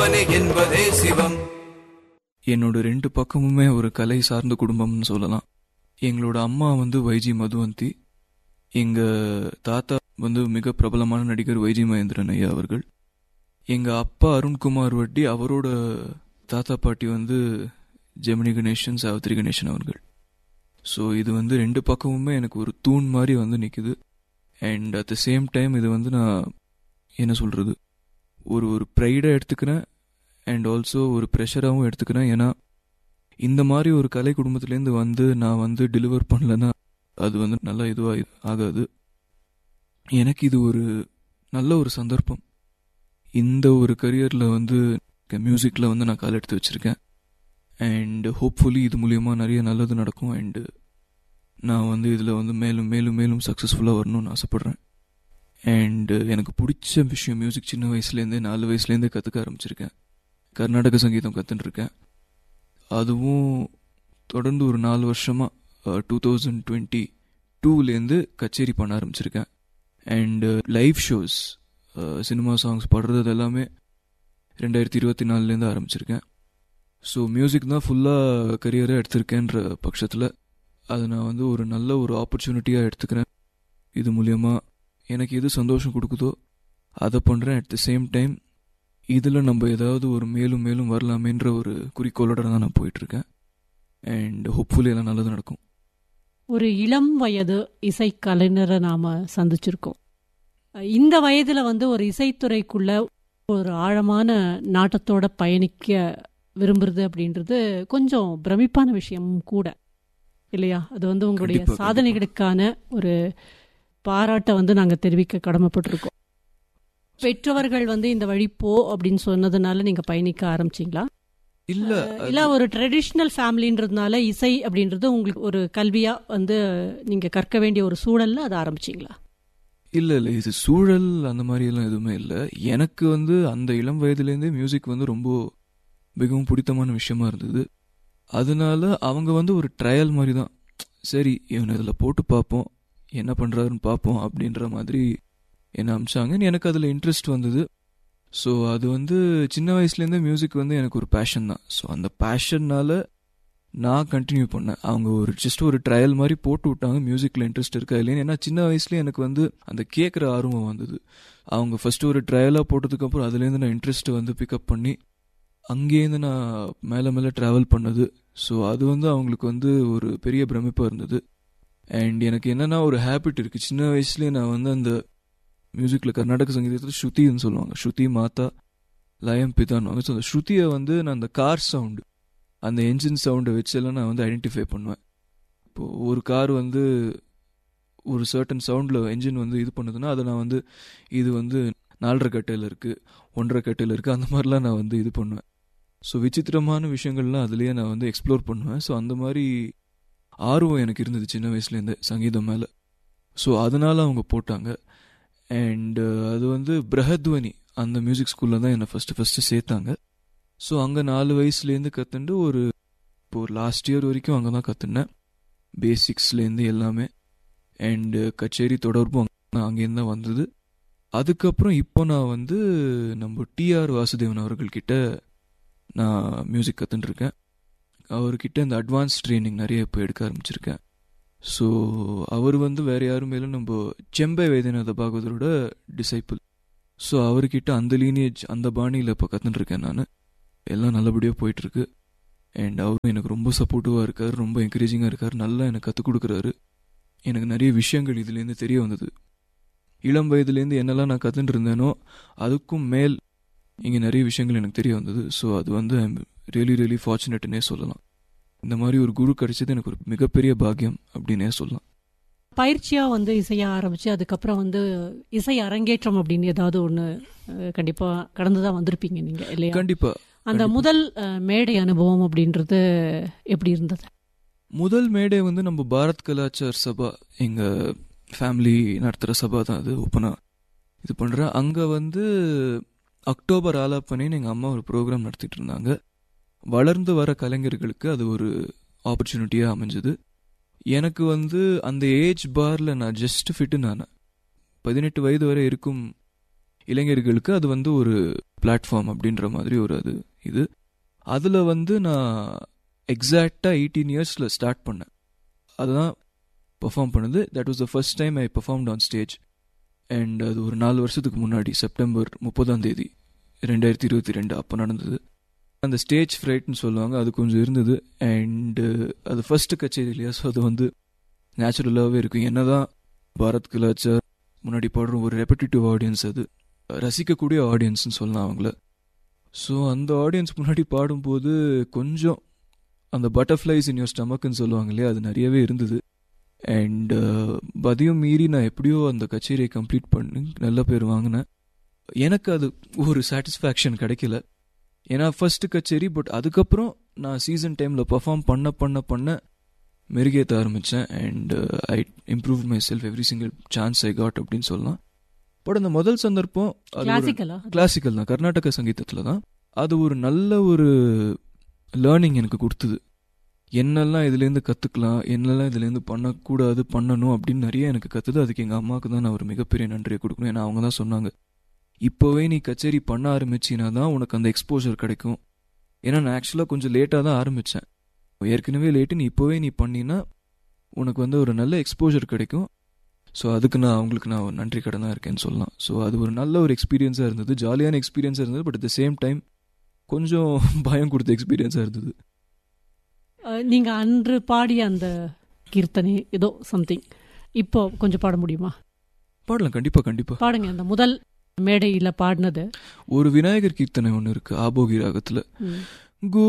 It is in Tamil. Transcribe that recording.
அவனே என்பதே சிவம் என்னோட ரெண்டு பக்கமுமே ஒரு கலை சார்ந்த குடும்பம்னு சொல்லலாம் எங்களோட அம்மா வந்து வைஜி மதுவந்தி எங்க தாத்தா வந்து மிக பிரபலமான நடிகர் வைஜி மகேந்திரன் ஐயா அவர்கள் எங்க அப்பா அருண்குமார் வட்டி அவரோட தாத்தா பாட்டி வந்து ஜெமினி கணேசன் சாவித்ரி கணேசன் அவர்கள் ஸோ இது வந்து ரெண்டு பக்கமுமே எனக்கு ஒரு தூண் மாதிரி வந்து நிற்குது and at the same time இது வந்து நான் என்ன சொல்கிறது ஒரு ஒரு ப்ரைடாக எடுத்துக்கிறேன் அண்ட் ஆல்சோ ஒரு ப்ரெஷராகவும் எடுத்துக்கிறேன் ஏன்னா இந்த மாதிரி ஒரு கலை குடும்பத்துலேருந்து வந்து நான் வந்து டெலிவர் பண்ணலன்னா அது வந்து நல்லா இதுவாக ஆகாது எனக்கு இது ஒரு நல்ல ஒரு சந்தர்ப்பம் இந்த ஒரு கரியரில் வந்து மியூசிக்கில் வந்து நான் கால் எடுத்து வச்சுருக்கேன் அண்ட் ஹோப்ஃபுல்லி இது மூலியமா நிறைய நல்லது நடக்கும் அண்டு நான் வந்து இதில் வந்து மேலும் மேலும் மேலும் சக்ஸஸ்ஃபுல்லாக வரணும்னு ஆசைப்பட்றேன் அண்டு எனக்கு பிடிச்ச விஷயம் மியூசிக் சின்ன வயசுலேருந்தே நாலு வயசுலேருந்தே கற்றுக்க ஆரம்பிச்சிருக்கேன் கர்நாடக சங்கீதம் கற்றுன்னு இருக்கேன் அதுவும் தொடர்ந்து ஒரு நாலு வருஷமாக டூ தௌசண்ட் டுவெண்ட்டி டூலேருந்து கச்சேரி பண்ண ஆரம்பிச்சிருக்கேன் and live shows cinema songs பாடுறது எல்லாமே ரெண்டாயிரத்தி இருபத்தி நாலுலேருந்து ஆரம்பிச்சிருக்கேன் ஸோ மியூசிக் தான் ஃபுல்லாக கரியராக எடுத்திருக்கேன்ற பட்சத்தில் அதை நான் வந்து ஒரு நல்ல ஒரு ஆப்பர்ச்சுனிட்டியாக எடுத்துக்கிறேன் இது மூலியமாக எனக்கு எது சந்தோஷம் கொடுக்குதோ அதை பண்ணுறேன் அட் த சேம் டைம் இதில் நம்ம ஏதாவது ஒரு மேலும் மேலும் வரலாமேன்ற ஒரு குறிக்கோளோட தான் நான் போயிட்டுருக்கேன் அண்ட் ஹோப்ஃபுல்லி எல்லாம் நல்லது நடக்கும் ஒரு இளம் வயது இசைக்கலைஞரை நாம சந்திச்சிருக்கோம் இந்த வயதுல வந்து ஒரு இசைத்துறைக்குள்ள ஒரு ஆழமான நாட்டத்தோட பயணிக்க விரும்புறது அப்படின்றது கொஞ்சம் பிரமிப்பான விஷயமும் கூட இல்லையா அது வந்து உங்களுடைய கண்டிப்பா, கண்டிப்பா. சாதனைகளுக்கான ஒரு பாராட்டை வந்து நாங்க தெரிவிக்க கடமைப்பட்டிருக்கோம் பெற்றவர்கள் வந்து இந்த வழி போ அப்படின்னு சொன்னதுனால நீங்க பயணிக்க ஆரம்பிச்சீங்களா இல்லை இல்ல ஒரு ட்ரெடிஷ்னல் ஃபேமிலின்றதுனால இசை அப்படின்றது உங்களுக்கு ஒரு கல்வியா வந்து நீங்க கற்க வேண்டிய ஒரு சூழல்ல அதை ஆரம்பிச்சீங்களா இல்லை இல்லை இது சூழல் அந்த மாதிரி எல்லாம் எதுவுமே இல்லை எனக்கு வந்து அந்த இளம் வயதுலேருந்தே மியூசிக் வந்து ரொம்ப மிகவும் பிடித்தமான விஷயமா இருந்தது அதனால அவங்க வந்து ஒரு ட்ரையல் மாதிரி தான் சரி இவனை இதில் போட்டு பார்ப்போம் என்ன பண்ணுறாருன்னு பார்ப்போம் அப்படின்ற மாதிரி என்ன அமிச்சாங்க எனக்கு அதில் இன்ட்ரெஸ்ட் வந்தது ஸோ அது வந்து சின்ன வயசுலேருந்தே மியூசிக் வந்து எனக்கு ஒரு பேஷன் தான் ஸோ அந்த பேஷன்னால நான் கண்டினியூ பண்ணேன் அவங்க ஒரு ஜஸ்ட் ஒரு ட்ரையல் மாதிரி போட்டு விட்டாங்க மியூசிக்கில் இன்ட்ரெஸ்ட் இருக்கா இல்லைன்னு ஏன்னா சின்ன வயசுலேயே எனக்கு வந்து அந்த கேட்குற ஆர்வம் வந்தது அவங்க ஃபர்ஸ்ட் ஒரு ட்ரையலாக போட்டதுக்கப்புறம் அதுலேருந்து நான் இன்ட்ரெஸ்ட் வந்து பிக்கப் பண்ணி அங்கேருந்து நான் மேலே மேலே ட்ராவல் பண்ணது ஸோ அது வந்து அவங்களுக்கு வந்து ஒரு பெரிய பிரமிப்பாக இருந்தது அண்ட் எனக்கு என்னன்னா ஒரு ஹேபிட் இருக்குது சின்ன வயசுலேயே நான் வந்து அந்த மியூசிக்கில் கர்நாடக சங்கீதத்தில் ஸ்ருதின்னு சொல்லுவாங்க ஸ்ருதி மாதா லயம் பிதான்னு ஸோ அந்த ஸ்ருதியை வந்து நான் அந்த கார் சவுண்டு அந்த என்ஜின் சவுண்டை வச்செல்லாம் நான் வந்து ஐடென்டிஃபை பண்ணுவேன் இப்போது ஒரு கார் வந்து ஒரு சர்டன் சவுண்டில் என்ஜின் வந்து இது பண்ணுதுன்னா அதை நான் வந்து இது வந்து நாலரை கட்டையில் இருக்குது ஒன்றரை கட்டையில் இருக்குது அந்த மாதிரிலாம் நான் வந்து இது பண்ணுவேன் ஸோ விசித்திரமான விஷயங்கள்லாம் அதுலேயே நான் வந்து எக்ஸ்ப்ளோர் பண்ணுவேன் ஸோ அந்த மாதிரி ஆர்வம் எனக்கு இருந்தது சின்ன வயசுலேருந்தே சங்கீதம் மேலே ஸோ அதனால அவங்க போட்டாங்க அண்ட் அது வந்து பிரஹத்வனி அந்த மியூசிக் ஸ்கூலில் தான் என்னை ஃபஸ்ட்டு ஃபஸ்ட்டு சேர்த்தாங்க ஸோ அங்கே நாலு வயசுலேருந்து கற்றுண்டு ஒரு இப்போ ஒரு லாஸ்ட் இயர் வரைக்கும் அங்கே தான் கற்றுனேன் பேசிக்ஸ்லேருந்து எல்லாமே அண்டு கச்சேரி தொடர்பும் அங்கேருந்து தான் வந்தது அதுக்கப்புறம் இப்போ நான் வந்து நம்ம டிஆர் வாசுதேவன் அவர்கள்கிட்ட நான் மியூசிக் கற்றுன்னு இருக்கேன் அவர்கிட்ட இந்த அட்வான்ஸ் ட்ரைனிங் நிறைய இப்போ எடுக்க ஆரம்பிச்சிருக்கேன் ஸோ அவர் வந்து வேற யாரும் மேலும் நம்ம செம்பை வைத்தியநாத பாகவதரோட டிசைபிள் ஸோ அவர்கிட்ட அந்த லீனேஜ் அந்த பாணியில் இப்போ கற்றுன்னு இருக்கேன் நான் எல்லாம் நல்லபடியாக போயிட்டுருக்கு அண்ட் அவரும் எனக்கு ரொம்ப சப்போர்ட்டிவாக இருக்கார் ரொம்ப என்கரேஜிங்காக இருக்கார் நல்லா எனக்கு கற்றுக் கொடுக்குறாரு எனக்கு நிறைய விஷயங்கள் இதுலேருந்து தெரிய வந்தது இளம் வயதுலேருந்து என்னெல்லாம் நான் கற்றுட்டு இருந்தேனோ அதுக்கும் மேல் இங்கே நிறைய விஷயங்கள் எனக்கு தெரிய வந்தது ஸோ அது வந்து ஐம் ரியலி ரியலி ஃபார்ச்சுனேட்னே சொல்லலாம் இந்த மாதிரி ஒரு குரு கிடைச்சது எனக்கு ஒரு மிகப்பெரிய பாக்கியம் அப்படின்னே சொல்லலாம் பயிற்சியா வந்து இசைய ஆரம்பிச்சு அதுக்கப்புறம் வந்து இசை அரங்கேற்றம் அப்படின்னு ஏதாவது ஒண்ணு அஹ், கண்டிப்பா கடந்துதான் வந்திருப்பீங்க நீங்க இல்லையா கண்டிப்பா அந்த கண்டிப்பா. முதல் அஹ், மேடை அனுபவம் அப்படின்றது எப்படி இருந்தது முதல் மேடை வந்து நம்ம பாரத் கலாச்சார் சபா எங்க ஃபேமிலி நடத்துகிற சபா தான் அது ஓப்பனாக இது பண்ணுறேன் அங்கே வந்து அக்டோபர் ஆலாப்பனைன்னு எங்கள் அம்மா ஒரு ப்ரோக்ராம் நடத்திட்டு இருந்தாங்க வளர்ந்து வர கலைஞர்களுக்கு அது ஒரு ஆப்பர்ச்சுனிட்டியாக அமைஞ்சது எனக்கு வந்து அந்த ஏஜ் பாரில் நான் ஜஸ்ட் ஃபிட்டு நான் பதினெட்டு வயது வரை இருக்கும் இளைஞர்களுக்கு அது வந்து ஒரு பிளாட்ஃபார்ம் அப்படின்ற மாதிரி ஒரு அது இது அதில் வந்து நான் எக்ஸாக்டாக எயிட்டீன் இயர்ஸில் ஸ்டார்ட் பண்ணேன் அதுதான் பெர்ஃபார்ம் பண்ணுது that was the first time I performed on stage and அது ஒரு நாலு வருஷத்துக்கு முன்னாடி செப்டம்பர் முப்பதாம் தேதி ரெண்டாயிரத்தி இருபத்தி ரெண்டு அப்போ நடந்தது அந்த ஸ்டேஜ் ஃப்ரைட்னு சொல்லுவாங்க அது கொஞ்சம் இருந்தது அண்டு அது ஃபர்ஸ்ட் கச்சேரி இல்லையா ஸோ அது வந்து நேச்சுரலாகவே இருக்கும் என்னதான் பாரத் கலாச்சார் முன்னாடி பாடுற ஒரு ரெப்படிட்டிவ் ஆடியன்ஸ் அது ரசிக்கக்கூடிய ஆடியன்ஸ்னு சொல்லலாம் அவங்கள ஸோ அந்த ஆடியன்ஸ் முன்னாடி பாடும்போது கொஞ்சம் அந்த பட்டர்ஃப்ளைஸ் இன் யோர் ஸ்டமக்குன்னு சொல்லுவாங்க இல்லையா அது நிறையவே இருந்தது அண்ட் பதையும் மீறி நான் எப்படியோ அந்த கச்சேரியை கம்ப்ளீட் பண்ணி நல்ல பேர் வாங்கினேன் எனக்கு அது ஒரு சாட்டிஸ்ஃபேக்ஷன் கிடைக்கல ஏன்னா ஃபர்ஸ்ட் கச்சேரி பட் அதுக்கப்புறம் நான் சீசன் டைமில் பர்ஃபார்ம் பண்ண பண்ண பண்ண மெருகேற்ற ஆரம்பித்தேன் and I improve myself every single chance I got அப்படின்னு சொல்லலாம் பட் அந்த முதல் சந்தர்ப்பம் அது ஒரு கிளாசிக்கலா கிளாசிக்கல் தான் கர்நாடக சங்கீதத்தில் தான் அது ஒரு நல்ல ஒரு லேர்னிங் எனக்கு கொடுத்தது என்னெல்லாம் இதுலேருந்து கற்றுக்கலாம் என்னெல்லாம் இதுலேருந்து பண்ணக்கூடாது பண்ணணும் அப்படின்னு நிறைய எனக்கு கற்றுது அதுக்கு எங்கள் அம்மாவுக்கு தான் நான் ஒரு மிகப்பெரிய நன்றியை கொடுக்கணும் ஏன்னா அவங்க தான் சொன்னாங்க இப்போவே நீ கச்சேரி பண்ண ஆரம்பிச்சினா தான் உனக்கு அந்த எக்ஸ்போஜர் கிடைக்கும் ஏன்னா நான் ஆக்சுவலாக கொஞ்சம் லேட்டாக தான் ஆரம்பித்தேன் ஏற்கனவே லேட்டு நீ இப்போவே நீ பண்ணினா உனக்கு வந்து ஒரு நல்ல எக்ஸ்போஜர் கிடைக்கும் ஸோ அதுக்கு நான் அவங்களுக்கு நான் ஒரு நன்றி கடனாக இருக்கேன்னு சொல்லலாம் ஸோ அது ஒரு நல்ல ஒரு எக்ஸ்பீரியன்ஸாக இருந்தது ஜாலியான எக்ஸ்பீரியன்ஸாக இருந்தது but at the same time கொஞ்சம் பயம் கொடுத்த எக்ஸ்பீரியன்ஸாக இருந்தது அஹ், நீங்க அன்று பாடிய அந்த கீர்த்தனை ஏதோ சம்திங் இப்போ கொஞ்சம் பாட முடியுமா பாடலாம் கண்டிப்பாக கண்டிப்பாக பாடுங்க அந்த முதல் மேடையில பாடினது ஒரு விநாயகர் கீர்த்தனை ஒன்று இருக்குது ஆபோகி ராகத்தில் ம். கு